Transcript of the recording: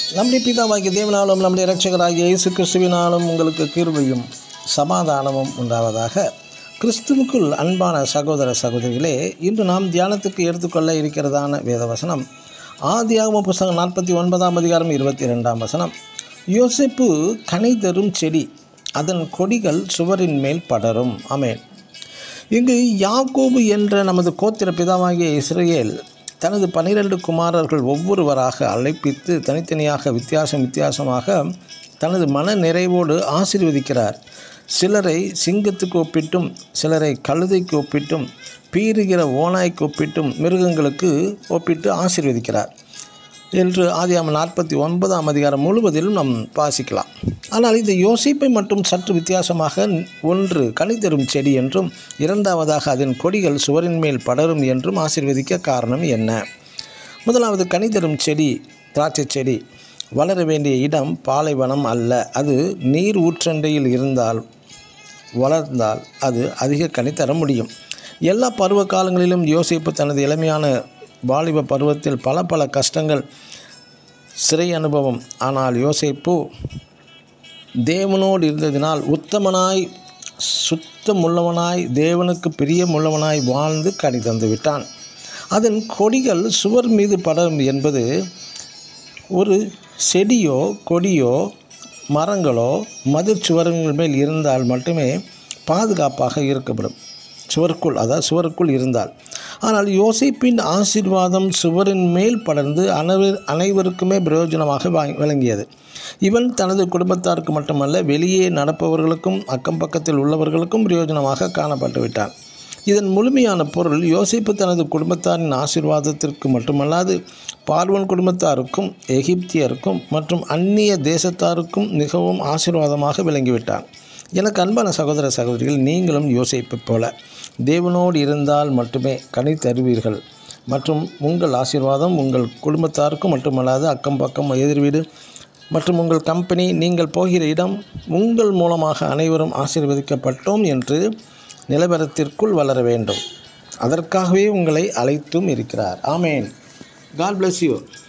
நம்முடைய பிதாவாகிய தேவனாலும் நம்முடைய இரட்சகராகிய இயேசு கிறிஸ்துவினாலும் உங்களுக்கு கிருபையும் சமாதானமும் உண்டாவதாக கிறிஸ்துவுக்குள் அன்பான சகோதர சகோதரிகளே இன்று நாம் தியானத்துக்கு எடுத்துக்கொள்ள இருக்கிறதான வேதவசனம் ஆதியாகம புஸ்தகம் நாற்பத்தி ஒன்பதாம் அதிகாரம் இருபத்தி ரெண்டாம் வசனம் யோசிப்பு கனி தரும் செடி அதன் கொடிகள் சுவரின் மேல் படரும் அமேன் இங்கு யாக்கோபு என்ற நமது கோத்திர பிதாவாகிய இஸ்ரேல் தனது பனிரெண்டு குமாரர்கள் ஒவ்வொருவராக அழைப்பித்து தனித்தனியாக வித்தியாசம் வித்தியாசமாக தனது மன நிறைவோடு ஆசீர்வதிக்கிறார் சிலரை சிங்கத்துக்கு ஒப்பிட்டும் சிலரை கழுதைக்கு ஒப்பிட்டும் பீறுகிற ஓனாய்க்கு ஒப்பிட்டும் மிருகங்களுக்கு ஒப்பிட்டு ஆசீர்வதிக்கிறார் என்று ஆதியாம நாற்பத்தி ஒன்பதாம் அதிகாரம் முழுவதிலும் நாம் வாசிக்கலாம் ஆனால் இந்த யோசிப்பை மட்டும் சற்று வித்தியாசமாக ஒன்று கனிதரும் செடி என்றும் இரண்டாவதாக அதன் கொடிகள் சுவரின் மேல் படரும் என்றும் ஆசீர்வதிக்க காரணம் என்ன முதலாவது கனிதரும் செடி திராட்சை செடி வளர வேண்டிய இடம் பாலைவனம் அல்ல அது நீர் ஊற்றண்டையில் இருந்தால் வளர்ந்தால் அது அதிக கனி தர முடியும் எல்லா பருவ காலங்களிலும் யோசிப்பு தனது இளமையான வாலிப பருவத்தில் பல பல கஷ்டங்கள் சிறை அனுபவம் ஆனால் யோசிப்பு தேவனோடு இருந்ததினால் உத்தமனாய் சுத்தமுள்ளவனாய் தேவனுக்கு பிரியமுள்ளவனாய் வாழ்ந்து கனி தந்து விட்டான் அதன் கொடிகள் சுவர் மீது படரும் என்பது ஒரு செடியோ கொடியோ மரங்களோ மதிர் சுவரங்கள் மேல் இருந்தால் மட்டுமே பாதுகாப்பாக இருக்கப்படும் சுவருக்குள் அதாவது சுவருக்குள் இருந்தால் ஆனால் யோசிப்பின் ஆசீர்வாதம் சுவரின் மேல் படர்ந்து அனைவர் அனைவருக்குமே பிரயோஜனமாக விளங்கியது இவன் தனது குடும்பத்தாருக்கு மட்டுமல்ல வெளியே நடப்பவர்களுக்கும் அக்கம் பக்கத்தில் உள்ளவர்களுக்கும் பிரயோஜனமாக காணப்பட்டு விட்டான் இதன் முழுமையான பொருள் யோசிப்பு தனது குடும்பத்தாரின் ஆசீர்வாதத்திற்கு மட்டுமல்லாது பார்வன் குடும்பத்தாருக்கும் எகிப்தியருக்கும் மற்றும் அந்நிய தேசத்தாருக்கும் மிகவும் ஆசீர்வாதமாக விளங்கிவிட்டான் எனக்கு அன்பான சகோதர சகோதரிகள் நீங்களும் யோசிப்பை போல தேவனோடு இருந்தால் மட்டுமே கனி தருவீர்கள் மற்றும் உங்கள் ஆசீர்வாதம் உங்கள் குடும்பத்தாருக்கும் மட்டுமல்லாது அக்கம் பக்கம் எதிர் வீடு மற்றும் உங்கள் கம்பெனி நீங்கள் போகிற இடம் உங்கள் மூலமாக அனைவரும் ஆசீர்வதிக்கப்பட்டோம் என்று நிலவரத்திற்குள் வளர வேண்டும் அதற்காகவே உங்களை அழைத்தும் இருக்கிறார் ஆமேன் காட் பிளஸ் யூ